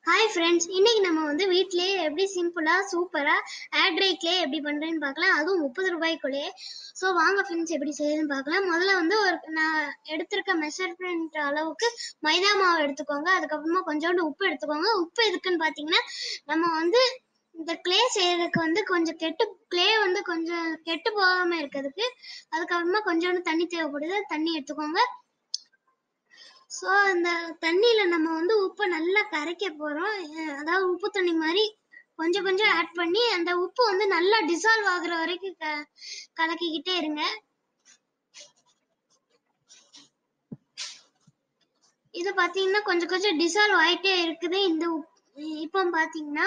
hi friends இன்னைக்கு நம்ம வந்து வீட்லயே எப்படி சிம்பிளா சூப்பரா ஏர் ட்ரை க்ளே எப்படி பண்றேன்னு பார்க்கலாம் அதுவும் முப்பது ரூபாய்க்குள்ளே ஸோ வாங்க ஃப்ரெண்ட்ஸ் எப்படி செய்யுதுன்னு பார்க்கலாம் முதல்ல வந்து ஒரு நான் எடுத்திருக்க மெஷர்மெண்ட் அளவுக்கு மைதா மாவு எடுத்துக்கோங்க அதுக்கப்புறமா கொஞ்சோண்டு உப்பு எடுத்துக்கோங்க உப்பு எதுக்குன்னு பார்த்தீங்கன்னா நம்ம வந்து இந்த க்ளே செய்யறதுக்கு வந்து கொஞ்சம் கெட்டு க்ளே வந்து கொஞ்சம் கெட்டு போகாம இருக்கிறதுக்கு அதுக்கப்புறமா கொஞ்சோண்டு தண்ணி தேவைப்படுது தண்ணி எடுத்துக்கோங்க ஸோ அந்த தண்ணியில நம்ம வந்து உப்பை நல்லா கரைக்க போறோம் அஹ் அதாவது உப்பு தண்ணி மாதிரி கொஞ்சம் கொஞ்சம் ஆட் பண்ணி அந்த உப்பு வந்து நல்லா டிசால்வ் ஆகுற வரைக்கும் க- கலக்கிக்கிட்டே இருங்க இது பாத்தீங்கன்னா கொஞ்சம் கொஞ்சம் டிசால்வ் ஆயிட்டே இருக்குது இந்த உப்- இப்போ பாத்தீங்கன்னா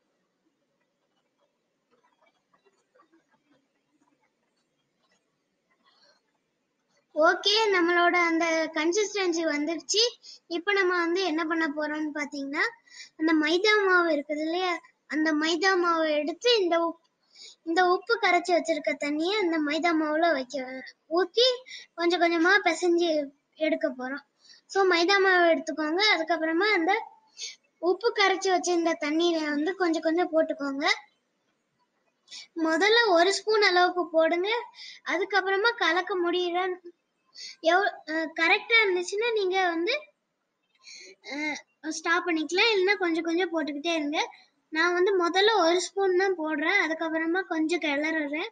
ஓகே நம்மளோட அந்த கன்சிஸ்டன்சி வந்துருச்சு இப்போ நம்ம வந்து என்ன பண்ண போறோம்னு பாத்தீங்கன்னா அந்த மைதா மாவு இருக்குது இல்லையா அந்த மைதா மாவை எடுத்து இந்த உப் இந்த உப்பு கரைச்சி வச்சிருக்க தண்ணியை அந்த மைதா மாவுல வைக்க ஊத்தி கொஞ்சம் கொஞ்சமா பிசைஞ்சு எடுக்க போறோம் ஸோ மைதா மாவு எடுத்துக்கோங்க அதுக்கப்புறமா அந்த உப்பு கரைச்சி வச்சிருந்த தண்ணியில வந்து கொஞ்சம் கொஞ்சம் போட்டுக்கோங்க முதல்ல ஒரு ஸ்பூன் அளவுக்கு போடுங்க அதுக்கப்புறமா கலக்க முடியற எவ் கரெக்டா இருந்துச்சுன்னா நீங்க வந்து ஸ்டாப் பண்ணிக்கலாம் இல்லைன்னா கொஞ்சம் கொஞ்சம் போட்டுக்கிட்டே இருங்க நான் வந்து முதல்ல ஒரு ஸ்பூன் தான் போடுறேன் அதுக்கப்புறமா கொஞ்சம் கிளறுறேன்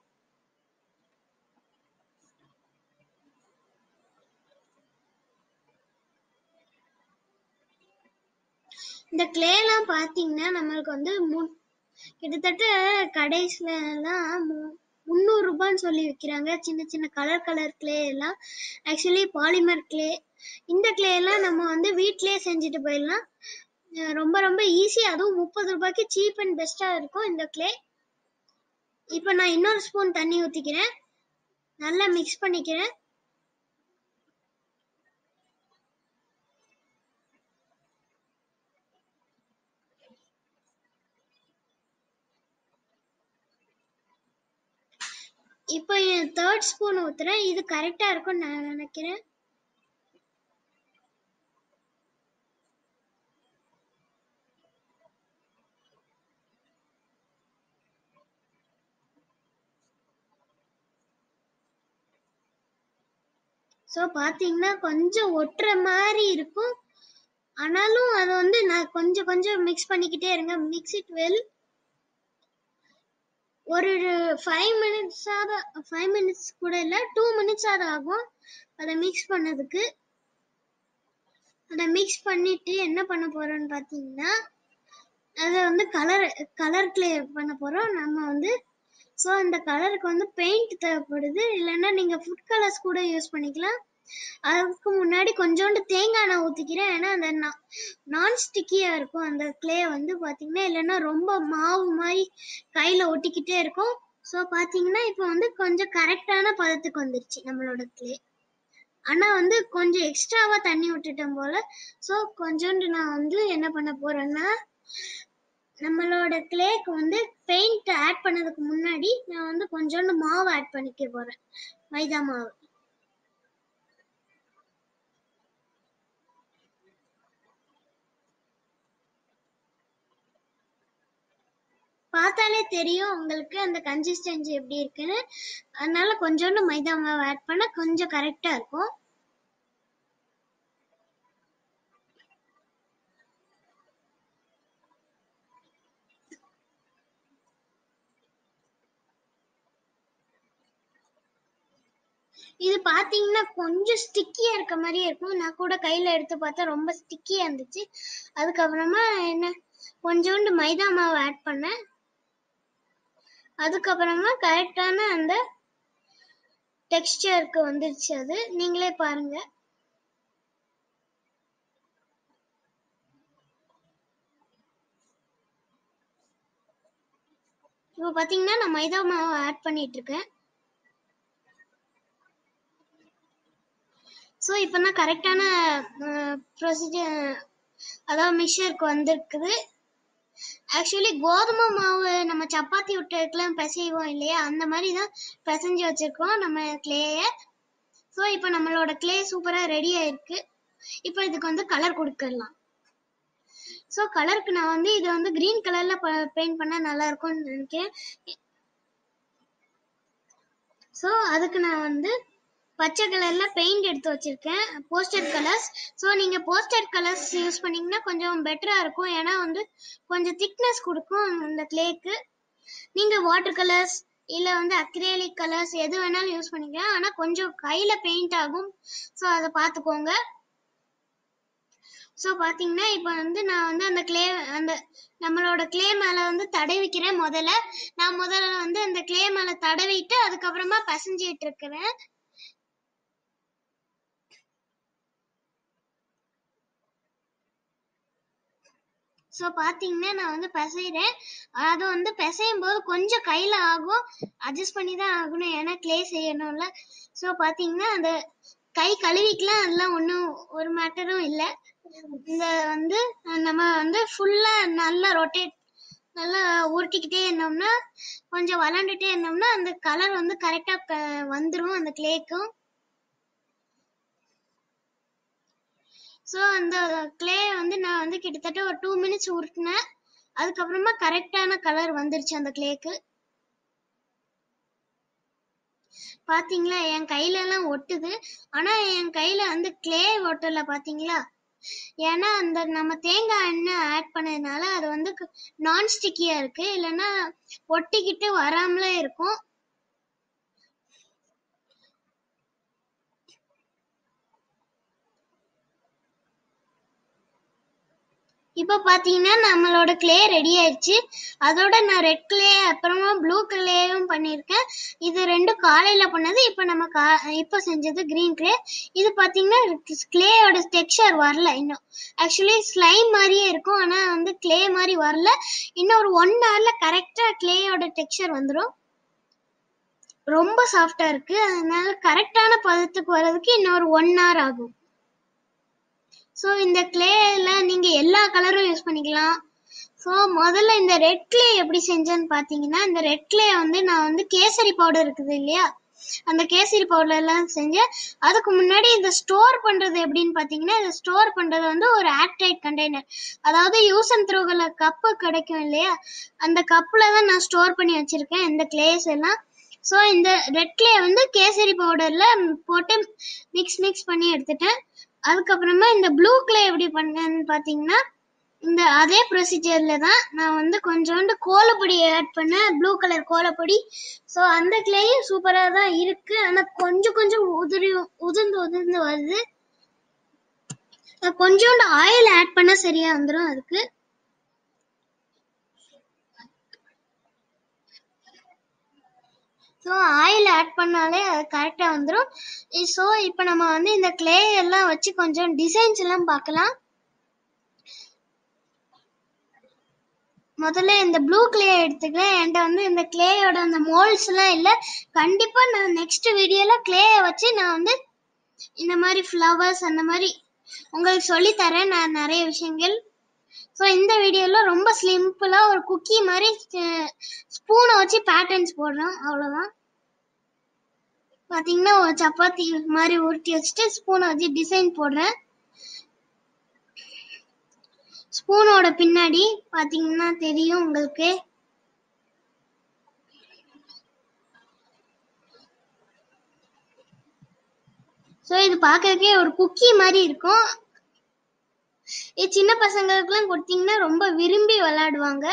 இந்த clay எல்லாம் பாத்தீங்கன்னா நம்மளுக்கு வந்து மு- கிட்டத்தட்ட கடைசில எல்லாம் மு- முந்நூறு ரூபான்னு சொல்லி விக்கிறாங்க சின்ன சின்ன கலர் கலர் கிளே எல்லாம் ஆக்சுவலி பாலிமர் கிளே இந்த கிளே எல்லாம் நம்ம வந்து வீட்லயே செஞ்சுட்டு போயிடலாம் அஹ் ரொம்ப ரொம்ப ஈஸி அதுவும் முப்பது ரூபாய்க்கு சீப் அண்ட் பெஸ்டா இருக்கும் இந்த கிளே இப்போ நான் இன்னொரு ஸ்பூன் தண்ணி ஊத்திக்கிறேன் நல்லா மிக்ஸ் பண்ணிக்கிறேன் இப்போ தேர்ட் ஸ்பூன் ஊத்துறேன் இது கரெக்டா இருக்கும்னு நான் நினைக்கிறேன் ஸோ பார்த்தீங்கன்னா கொஞ்சம் ஒட்டுற மாதிரி இருக்கும் ஆனாலும் அது வந்து நான் கொஞ்சம் கொஞ்சம் மிக்ஸ் பண்ணிக்கிட்டே இருங்க மிக்ஸ் இட் வெல் ஒரு ஃபைவ் மினிட்ஸாவது ஃபைவ் மினிட்ஸ் கூட இல்லை டூ மினிட்ஸாவது ஆகும் அதை மிக்ஸ் பண்ணதுக்கு அதை மிக்ஸ் பண்ணிட்டு என்ன பண்ண போறோம்னு பார்த்தீங்கன்னா அதை வந்து கலர் கலர் கிளியர் பண்ண போறோம் நம்ம வந்து ஸோ அந்த கலருக்கு வந்து பெயிண்ட் தேவைப்படுது இல்லைன்னா நீங்க ஃபுட் கலர்ஸ் கூட யூஸ் பண்ணிக்கலாம் அதுக்கு முன்னாடி கொஞ்சோண்டு தேங்காய் எண்ணெய் ஊத்திக்கிறேன் ஏன்னா அந்த நான் ஸ்டிக்கியா இருக்கும் அந்த கிளே வந்து பாத்தீங்கன்னா இல்லைன்னா ரொம்ப மாவு மாதிரி கையில ஒட்டிக்கிட்டே இருக்கும் ஸோ பாத்தீங்கன்னா இப்போ வந்து கொஞ்சம் கரெக்டான பதத்துக்கு வந்துருச்சு நம்மளோட கிளே ஆனா வந்து கொஞ்சம் எக்ஸ்ட்ராவா தண்ணி விட்டுட்டேன் போல ஸோ கொஞ்சோண்டு நான் வந்து என்ன பண்ண போறேன்னா நம்மளோட கிளேக்கு வந்து பெயிண்ட் ஆட் பண்ணதுக்கு முன்னாடி நான் வந்து கொஞ்சோண்டு மாவு ஆட் பண்ணிக்க போறேன் மைதா மாவு பார்த்தாலே தெரியும் உங்களுக்கு அந்த கன்சிஸ்டன்சி எப்படி இருக்குன்னு அதனால கொஞ்சோண்டு மைதா மாவு ஆட் பண்ணா கொஞ்சம் கரெக்டா இருக்கும் இது பாத்தீங்கன்னா கொஞ்சம் ஸ்டிக்கியா இருக்க மாதிரியே இருக்கும் நான் கூட கையில எடுத்து பார்த்தா ரொம்ப ஸ்டிக்கியா இருந்துச்சு அதுக்கப்புறமா என்ன கொஞ்சோண்டு மைதா மாவு ஆட் பண்ணேன் அதுக்கப்புறமா கரெக்டான அந்த டெக்ஸ்டருக்கு வந்துருச்சு அது நீங்களே பாருங்க இப்போ பாத்தீங்கன்னா நான் மைதா மாவு ஆட் பண்ணிட்டு இருக்கேன் ஸோ இப்போ நான் கரெக்டான ப்ரொசீஜர் அதாவது மிக்சருக்கு வந்திருக்குது ஆக்சுவலி கோதுமை மாவு நம்ம சப்பாத்தி விட்டுக்கெல்லாம் பிசைவோம் இல்லையா அந்த மாதிரி தான் பிசைஞ்சு வச்சிருக்கோம் நம்ம கிளேயை ஸோ இப்போ நம்மளோட கிளே சூப்பராக ரெடி ஆயிருக்கு இப்போ இதுக்கு வந்து கலர் கொடுத்துடலாம் ஸோ கலருக்கு நான் வந்து இதை வந்து கிரீன் கலர்ல பெயிண்ட் பண்ணா நல்லா இருக்கும்னு நினைக்கிறேன் ஸோ அதுக்கு நான் வந்து பச்சை கலர்ல பெயிண்ட் எடுத்து வச்சிருக்கேன் போஸ்டர் கலர்ஸ் ஸோ நீங்க போஸ்டர் கலர்ஸ் யூஸ் பண்ணீங்கன்னா கொஞ்சம் பெட்டரா இருக்கும் ஏன்னா வந்து கொஞ்சம் திக்னஸ் கொடுக்கும் அந்த கிளேக்கு நீங்க வாட்டர் கலர்ஸ் இல்ல வந்து அக்ரேலிக் கலர்ஸ் எது வேணாலும் யூஸ் பண்ணிக்கலாம் ஆனா கொஞ்சம் கையில பெயிண்ட் ஆகும் ஸோ அதை பார்த்துக்கோங்க ஸோ பாத்தீங்கன்னா இப்போ வந்து நான் வந்து அந்த கிளே அந்த நம்மளோட கிளே மேல வந்து தடவிக்கிறேன் முதல்ல நான் முதல்ல வந்து அந்த கிளே மேல தடவிட்டு அதுக்கப்புறமா பசஞ்சிட்டு இருக்கிறேன் ஸோ பார்த்தீங்கன்னா நான் வந்து பிசைறேன் அது வந்து பிசையும் போது கொஞ்சம் கையில் ஆகும் அட்ஜஸ்ட் பண்ணி தான் ஆகணும் ஏன்னா க்ளே செய்யணும்ல ஸோ பார்த்தீங்கன்னா அந்த கை கழுவிக்கலாம் அதெல்லாம் ஒன்றும் ஒரு மேட்டரும் இல்லை இந்த வந்து நம்ம வந்து ஃபுல்லாக நல்லா ரொட்டேட் நல்லா உருட்டிக்கிட்டே இருந்தோம்னா கொஞ்சம் வளர்ந்துட்டே இருந்தோம்னா அந்த கலர் வந்து கரெக்டாக வந்துடும் அந்த கிளேக்கும் ஸோ அந்த கிளே வந்து நான் வந்து கிட்டத்தட்ட ஒரு டூ மினிட்ஸ் உருட்டினேன் அதுக்கப்புறமா கரெக்டான கலர் வந்துருச்சு அந்த கிளேக்கு பாத்தீங்களா என் கையில எல்லாம் ஒட்டுது ஆனா என் கையில வந்து கிளே ஒட்டல பாத்தீங்களா ஏன்னா அந்த நம்ம தேங்காய் எண்ணெய் ஆட் பண்ணதுனால அது வந்து நான் ஸ்டிக்கியா இருக்கு இல்லைன்னா ஒட்டிக்கிட்டு வராமலே இருக்கும் இப்போ பார்த்தீங்கன்னா நம்மளோட கிளே ரெடி ஆயிடுச்சு அதோட நான் ரெட் கிளே அப்புறமா ப்ளூ கிளேயும் பண்ணியிருக்கேன் இது ரெண்டும் காலையில் பண்ணது இப்போ நம்ம கா இப்போ செஞ்சது க்ரீன் கிளே இது பார்த்தீங்கன்னா கிளேயோட டெக்ஸ்சர் வரல இன்னும் ஆக்சுவலி ஸ்லைம் மாதிரியே இருக்கும் ஆனால் வந்து கிளே மாதிரி வரல இன்னும் ஒரு ஒன் ஹவரில் கரெக்டாக கிளேயோட டெக்ஸ்சர் வந்துடும் ரொம்ப சாஃப்டா இருக்கு அதனால கரெக்டான பதத்துக்கு வர்றதுக்கு இன்னொரு ஒன் ஹவர் ஆகும் ஸோ இந்த கிளேல நீங்க எல்லா கலரும் யூஸ் பண்ணிக்கலாம் ஸோ முதல்ல இந்த ரெட் கிளே எப்படி செஞ்சேன்னு பார்த்தீங்கன்னா இந்த ரெட் கிளே வந்து நான் வந்து கேசரி பவுடர் இருக்குது இல்லையா அந்த கேசரி பவுடர் எல்லாம் செஞ்சேன் அதுக்கு முன்னாடி இந்த ஸ்டோர் பண்றது எப்படின்னு பார்த்தீங்கன்னா இதை ஸ்டோர் பண்றது வந்து ஒரு ஏர்டைட் கண்டெய்னர் அதாவது யூஸ் அண்ட் த்ரோவில் கப்பு கிடைக்கும் இல்லையா அந்த கப்பில் தான் நான் ஸ்டோர் பண்ணி வச்சிருக்கேன் இந்த கிளேஸ் எல்லாம் ஸோ இந்த ரெட் கிளே வந்து கேசரி பவுடர்ல போட்டு மிக்ஸ் மிக்ஸ் பண்ணி எடுத்துட்டேன் அதுக்கப்புறமா இந்த ப்ளூ கிளே எப்படி பண்ணேன்னு பார்த்தீங்கன்னா இந்த அதே ப்ரொசீஜர்ல தான் நான் வந்து கொஞ்சோண்டு கோலப்பொடி ஆட் பண்ணேன் ப்ளூ கலர் கோலப்பொடி ஸோ அந்த கிளேயும் சூப்பராக தான் இருக்கு ஆனால் கொஞ்சம் கொஞ்சம் உதிரி உதிர்ந்து உதிர்ந்து வருது கொஞ்சோண்டு ஆயில் ஆட் பண்ணால் சரியா வந்துடும் அதுக்கு ஸோ ஆயில் ஆட் பண்ணாலே அது கரெக்டாக வந்துடும் ஸோ இப்போ நம்ம வந்து இந்த கிளே எல்லாம் வச்சு கொஞ்சம் டிசைன்ஸ் எல்லாம் பார்க்கலாம் முதல்ல இந்த ப்ளூ கிளே எடுத்துக்கிறேன் என்கிட்ட வந்து இந்த கிளேயோட அந்த மோல்ஸ் எல்லாம் இல்லை கண்டிப்பாக நான் நெக்ஸ்ட் வீடியோவில் கிளேயை வச்சு நான் வந்து இந்த மாதிரி ஃப்ளவர்ஸ் அந்த மாதிரி உங்களுக்கு சொல்லி தரேன் நான் நிறைய விஷயங்கள் ஸோ இந்த வீடியோவில் ரொம்ப சிம்பிளாக ஒரு குக்கி மாதிரி ஸ்பூனை வச்சு பேட்டர்ன்ஸ் போடுறோம் அவ்வளோதான் பார்த்தீங்கன்னா ஒரு சப்பாத்தி மாதிரி உருட்டி வச்சுட்டு ஸ்பூனை வச்சு டிசைன் போடுறேன் ஸ்பூனோட பின்னாடி பார்த்தீங்கன்னா தெரியும் உங்களுக்கு ஸோ இது பார்க்கறதுக்கே ஒரு குக்கி மாதிரி இருக்கும் இது சின்ன பசங்களுக்குலாம் கொடுத்தீங்கன்னா ரொம்ப விரும்பி விளையாடுவாங்க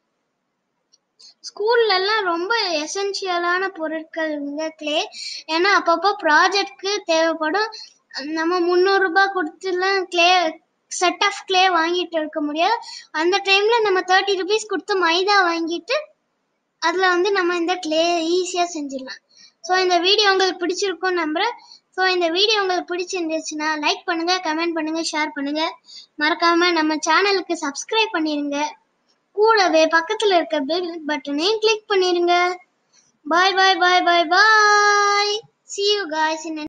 ஸ்கூல்ல எல்லாம் ரொம்ப எசென்சியலான பொருட்கள் இந்த கிளே ஏன்னா அப்பப்போ ப்ராஜெக்ட்க்கு தேவைப்படும் நம்ம முந்நூறு ரூபாய் கொடுத்துலாம் கிளே செட் ஆஃப் கிளே வாங்கிட்டு இருக்க முடியாது அந்த டைம்ல நம்ம தேர்ட்டி ருபீஸ் கொடுத்து மைதா வாங்கிட்டு அதுல வந்து நம்ம இந்த கிளே ஈஸியா செஞ்சிடலாம் ஸோ இந்த வீடியோ உங்களுக்கு பிடிச்சிருக்கும் நம்புறேன் ஸோ இந்த வீடியோ உங்களுக்கு பிடிச்சிருந்துச்சுன்னா லைக் பண்ணுங்க கமெண்ட் பண்ணுங்க ஷேர் பண்ணுங்க மறக்காம நம்ம சேனலுக்கு சப்ஸ்கிரைப் பண்ணிருங்க கூடவே பக்கத்துல இருக்க பெல் பட்டனையும் கிளிக் பண்ணிருங்க பாய் பாய் பாய் பாய் பாய் see you guys in